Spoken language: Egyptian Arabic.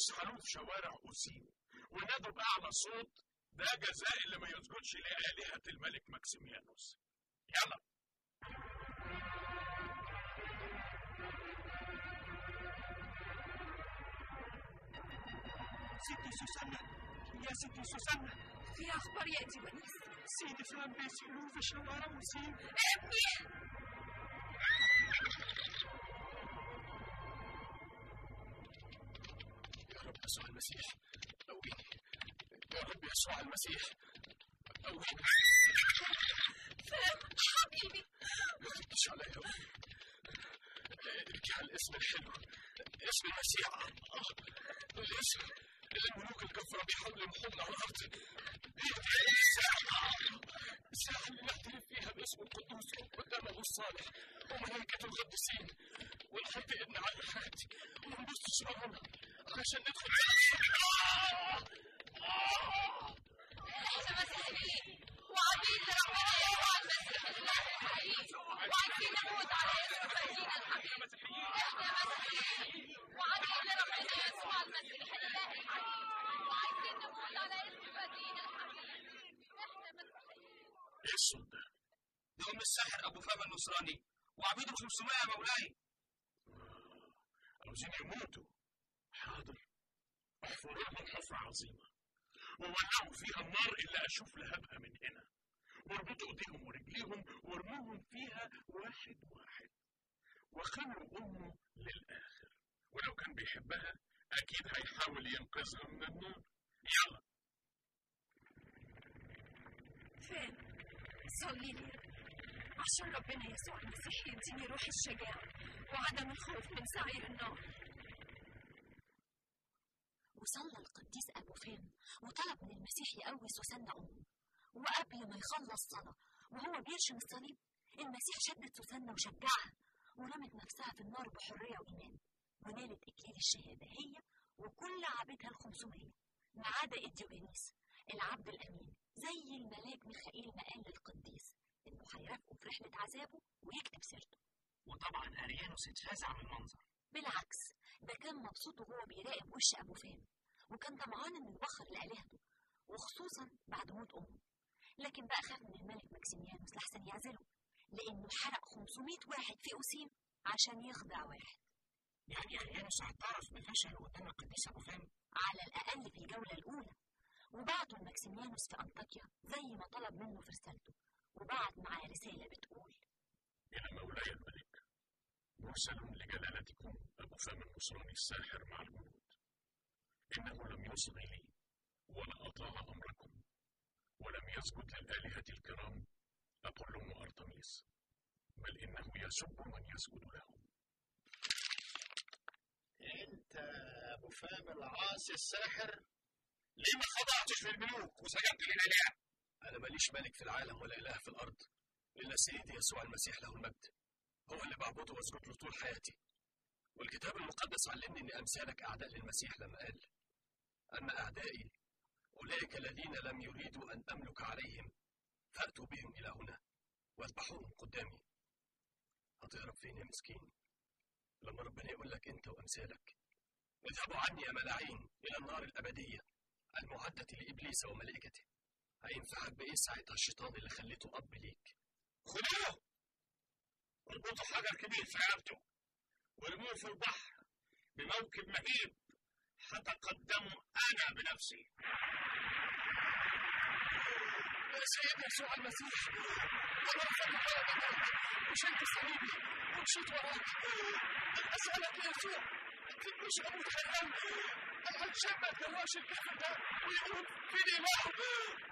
واسحلوه في شوارع أوسيم ونادوا بأعلى صوت ده جزاء اللي ما يسجدش لآلهة الملك ماكسيميانوس يلا ستي سوسنة يا ستي سوسنة في أخبار يا ديوانيس سيدي فلان بيسألوه في شوارع وسيم ابني يا رب يسوع المسيح قويني يا رب يسوع المسيح قويني فهم حبيبي ما تبكيش عليا قوي ابكي على الاسم الحلو اسم المسيح آه، الاسم اللي الملوك الكفرة بيحاولوا يمحونا على الأرض هي دي الساعة الساعة اللي نعترف فيها باسم القدوس قدام أبو الصالح وملائكة القديسين ونحط إيدنا على الحياة ونبص شمعنا علشان ندخل احنا مسيحيين وعبيد لربنا يسوع المسيح الاله الحقيقي وعايزين نموت على اسم مدينة الحبيب احنا مسيحيين وعبيد لربنا يسوع المسيح الاله الحقيقي وعايزين نموت على اسم مدينة الحبيب احنا مسيحيين إيه الصوت ده؟ ده أم الساحر أبو فهم النصراني وعبيده 500 يا مولاي عاوزين يموتوا حاضر احفروا لهم حفرة عظيمة وولعوا فيها النار اللي أشوف لهبها من هنا واربطوا ايديهم ورجليهم وارموهم فيها واحد واحد وخلوا امه للاخر ولو كان بيحبها اكيد هيحاول ينقذها من النار يلا فين صلي لي عشان ربنا يسوع المسيح يديني روح الشجاعة وعدم الخوف من سعير النار وصلى القديس أبو فهم وطلب من المسيح يقوي سوسنة أمه وقبل ما يخلص صلاة وهو بيرشم الصليب المسيح شدت سوسنة وشجعها ورمت نفسها في النار بحرية وإيمان ونالت إكليل الشهادة هي وكل عبيدها الخمسمية ما عدا إديوغينيس العبد الأمين زي الملاك ميخائيل ما قال للقديس إنه هيرافقه في رحلة عذابه ويكتب سيرته وطبعا أريانوس اتفزع من المنظر بالعكس ده كان مبسوط وهو بيراقب وش أبو فهم وكان طمعان إنه يبخر لآلهته وخصوصا بعد موت أمه لكن بقى خاف من الملك ماكسيميانوس لحسن يعزله لأنه حرق 500 واحد في أوسيم عشان يخدع واحد يعني أريانوس اعترف بفشله قدام القديس أبو فهم على الأقل في الجولة الأولى وبعته لماكسيميانوس في أنطاكيا زي ما طلب منه في رسالته وبعت معاه رسالة بتقول الى مولاي الملك مرسل لجلالتكم ابو فم النصراني الساحر مع الجنود انه لم يصغ لي ولا اطاع امركم ولم يسجد للالهه الكرام ابولون وارتميس بل انه يسب من يسجد لهم انت ابو فهم العاصي الساحر ليه ما خضعتش في الملوك وسجدت للالهه انا ماليش ملك في العالم ولا اله في الارض الا سيدي يسوع المسيح له المجد هو اللي بعبده واسجد له طول حياتي والكتاب المقدس علمني ان امثالك اعداء للمسيح لما قال اما اعدائي اولئك الذين لم يريدوا ان املك عليهم فاتوا بهم الى هنا واذبحوهم قدامي هتهرب فين يا مسكين لما ربنا يقول لك انت وامثالك اذهبوا عني يا ملاعين الى النار الابديه المعده لابليس وملائكته هينفعك بايه ساعتها الشيطان اللي خليته اب ليك خدوه اربطوا حجر كبير في رقبته وارموه في البحر بموكب مهيب هتقدمه انا بنفسي يا سيدي يسوع المسيح أنا رفضت طلبك وشلت صليبي ومشيت وراك أسألك يا يسوع أكيد مش أموت حرام الشاب ما تجواش الكفر ده ويقول فين إله